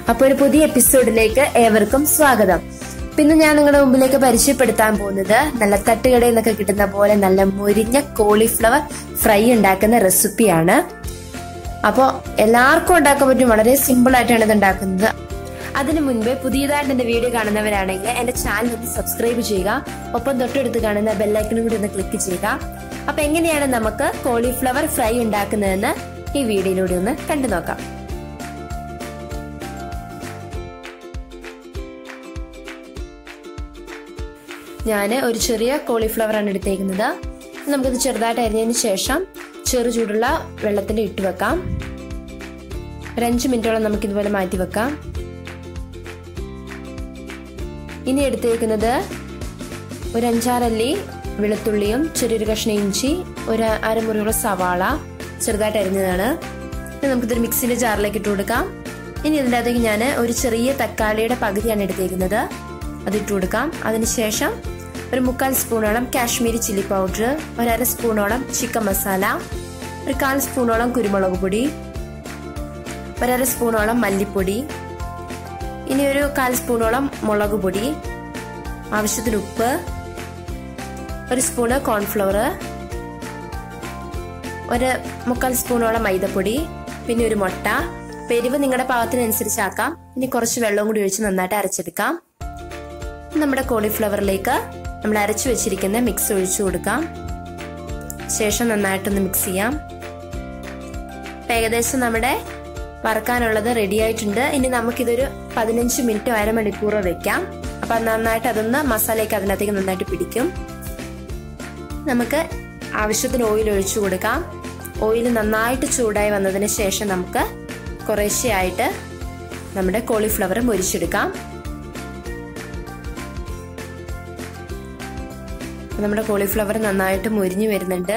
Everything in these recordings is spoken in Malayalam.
അപ്പോൾ ഒരു പുതിയ എപ്പിസോഡിലേക്ക് ഏവർക്കും സ്വാഗതം പിന്നെ ഞാൻ നിങ്ങളുടെ മുമ്പിലേക്ക് പരിചയപ്പെടുത്താൻ പോകുന്നത് നല്ല തട്ടുകടയിൽ നിന്നൊക്കെ കിട്ടുന്ന പോലെ നല്ല മുരിഞ്ഞ കോളിഫ്ലവർ ഫ്രൈ ഉണ്ടാക്കുന്ന റെസിപ്പിയാണ് അപ്പോൾ എല്ലാവർക്കും ഉണ്ടാക്കാൻ പറ്റും വളരെ സിമ്പിൾ ആയിട്ടാണ് ഇത് ഉണ്ടാക്കുന്നത് അതിനു മുൻപേ പുതിയതായിട്ട് എന്റെ വീഡിയോ കാണുന്നവരാണെങ്കിൽ എന്റെ ചാനൽ ഒന്ന് സബ്സ്ക്രൈബ് ചെയ്യുക ഒപ്പം തൊട്ടടുത്ത് കാണുന്ന ബെല്ലൈക്കനും കൂടി ഒന്ന് ക്ലിക്ക് ചെയ്യുക അപ്പൊ എങ്ങനെയാണ് നമുക്ക് കോളിഫ്ലവർ ഫ്രൈ ഉണ്ടാക്കുന്നതെന്ന് ഈ വീഡിയോയിലൂടെ ഒന്ന് കണ്ടു നോക്കാം ഞാൻ ഒരു ചെറിയ കോളിഫ്ലവർ ആണ് എടുത്തേക്കുന്നത് നമുക്കിത് ചെറുതായിട്ട് അരിഞ്ഞതിന് ശേഷം ചെറു ചൂടുള്ള വെള്ളത്തിൽ ഇട്ട് വെക്കാം ഒരു അഞ്ച് മിനിറ്റോളം നമുക്ക് ഇതുപോലെ മാറ്റി വെക്കാം ഇനി എടുത്തേക്കുന്നത് ഒരു അഞ്ചാറല്ലി വെളുത്തുള്ളിയും ചെറിയൊരു കഷ്ണം ഇഞ്ചി ഒരു അരമുറിയുള്ള സവാള ചെറുതായിട്ട് അരിഞ്ഞതാണ് ഇനി നമുക്കിതൊരു മിക്സിന്റെ ജാറിലേക്ക് ഇട്ട് കൊടുക്കാം ഇനി ഇതിൻ്റെ അകത്തേക്ക് ഞാൻ ഒരു ചെറിയ തക്കാളിയുടെ പകുതിയാണ് എടുത്തേക്കുന്നത് അത് ഇട്ട് കൊടുക്കാം അതിനുശേഷം ഒരു മുക്കാൽ സ്പൂണോളം കാശ്മീരി ചില്ലി പൗഡർ ഒരു അര സ്പൂണോളം ചിക്കൻ മസാല ഒരു കാൽ സ്പൂണോളം കുരുമുളക് പൊടി ഒരര സ്പൂണോളം മല്ലിപ്പൊടി ഇനി ഒരു കാൽ സ്പൂണോളം മുളക് പൊടി ആവശ്യത്തിന് ഉപ്പ് ഒരു സ്പൂണ് കോൺഫ്ലവർ ഒരു മുക്കാൽ സ്പൂണോളം മൈദപ്പൊടി പിന്നെ ഒരു മുട്ട പെരിവ് നിങ്ങളുടെ പാകത്തിനനുസരിച്ചാക്കാം ഇനി കുറച്ച് വെള്ളവും കൂടി ഒഴിച്ച് നന്നായിട്ട് അരച്ചെടുക്കാം നമ്മുടെ കോളിഫ്ലവറിലേക്ക് നമ്മൾ അരച്ചു വെച്ചിരിക്കുന്ന മിക്സ് ഒഴിച്ചു കൊടുക്കാം ശേഷം നന്നായിട്ടൊന്ന് മിക്സ് ചെയ്യാം ഏകദേശം നമ്മുടെ വറക്കാനുള്ളത് റെഡി ആയിട്ടുണ്ട് ഇനി നമുക്കിതൊരു പതിനഞ്ച് മിനിറ്റോ അരമണിക്കൂറോ വെക്കാം അപ്പൊ നന്നായിട്ട് അതൊന്ന് മസാലയൊക്കെ അതിനകത്തേക്ക് നന്നായിട്ട് പിടിക്കും നമുക്ക് ആവശ്യത്തിന് ഓയിൽ ഒഴിച്ചു കൊടുക്കാം ഓയിൽ നന്നായിട്ട് ചൂടായി വന്നതിന് ശേഷം നമുക്ക് കുറേശ്ശെയായിട്ട് നമ്മുടെ കോളിഫ്ലവർ മൊരിച്ചെടുക്കാം നമ്മുടെ കോളിഫ്ലവർ നന്നായിട്ട് മൊരിഞ്ഞു വരുന്നുണ്ട്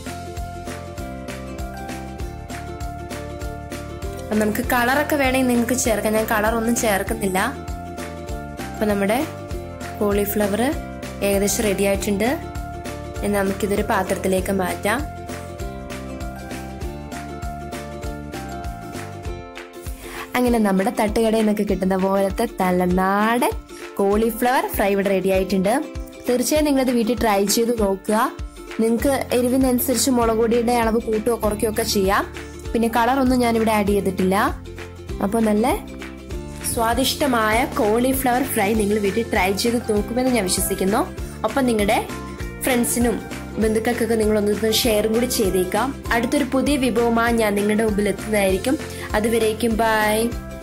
അപ്പം നമുക്ക് കളറൊക്കെ വേണമെങ്കിൽ നിങ്ങൾക്ക് ചേർക്കാം ഞാൻ കളർ ഒന്നും ചേർക്കുന്നില്ല അപ്പം നമ്മുടെ കോളിഫ്ലവർ ഏകദേശം റെഡി ആയിട്ടുണ്ട് ഇനി നമുക്കിതൊരു പാത്രത്തിലേക്ക് മാറ്റാം അങ്ങനെ നമ്മുടെ തട്ടുകടയിൽ നിന്നൊക്കെ കിട്ടുന്ന പോലത്തെ തലനാടൻ കോളിഫ്ലവർ ഫ്രൈ ഇവിടെ റെഡി ആയിട്ടുണ്ട് തീർച്ചയായും നിങ്ങളിത് വീട്ടിൽ ട്രൈ ചെയ്ത് നോക്കുക നിങ്ങൾക്ക് എരിവിനനുസരിച്ച് മുളക് പൊടിയുടെ അളവ് കൂട്ടുകയോ കുറയ്ക്കുകയോ ഒക്കെ ചെയ്യാം പിന്നെ കളർ ഒന്നും ഞാനിവിടെ ആഡ് ചെയ്തിട്ടില്ല അപ്പോൾ നല്ല സ്വാദിഷ്ടമായ കോളിഫ്ലവർ ഫ്രൈ നിങ്ങൾ വീട്ടിൽ ട്രൈ ചെയ്ത് നോക്കുമെന്ന് ഞാൻ വിശ്വസിക്കുന്നു ഒപ്പം നിങ്ങളുടെ ഫ്രണ്ട്സിനും ബന്ധുക്കൾക്കൊക്കെ നിങ്ങളൊന്ന് ഷെയറും കൂടി ചെയ്തേക്കാം അടുത്തൊരു പുതിയ വിഭവമായി ഞാൻ നിങ്ങളുടെ മുമ്പിൽ എത്തുന്നതായിരിക്കും അതുവരേക്കും ബൈ